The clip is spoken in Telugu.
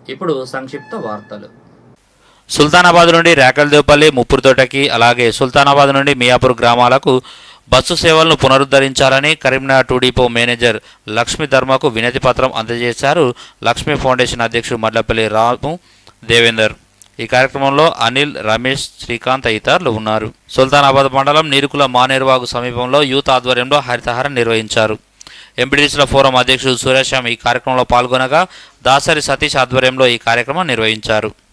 ఇప్పుడు సంక్షిప్త వార్తలు సుల్తానాబాద్ నుండి రేకల్దేవపల్లి ముప్పురుతోటకి అలాగే సుల్తానాబాద్ నుండి మియాపూర్ గ్రామాలకు బస్సు సేవలను పునరుద్ధరించాలని Karimnagar two depot manager Lakshmi ధర్మకు వినతి పత్రం అందజేశారు లక్ష్మీ ఫౌండేషన్ అధ్యక్షుడు మడ్లపల్లి రాము దేవేందర్ ఈ కార్యక్రమంలో అనిల్ రమేష్ శ్రీకాంత్ తదితరులు ఉన్నారు సుల్తానాబాద్ మండలం నీరుకుల మానేరువాగు సమీపంలో యూత్ ఆధ్వర్యంలో హరితహారం నిర్వహించారు ఎంపీడీసీల ఫోరం అధ్యక్షుడు సురేష్ ఈ కార్యక్రమంలో పాల్గొనగా దాసరి సతీష్ ఆధ్వర్యంలో ఈ కార్యక్రమం నిర్వహించారు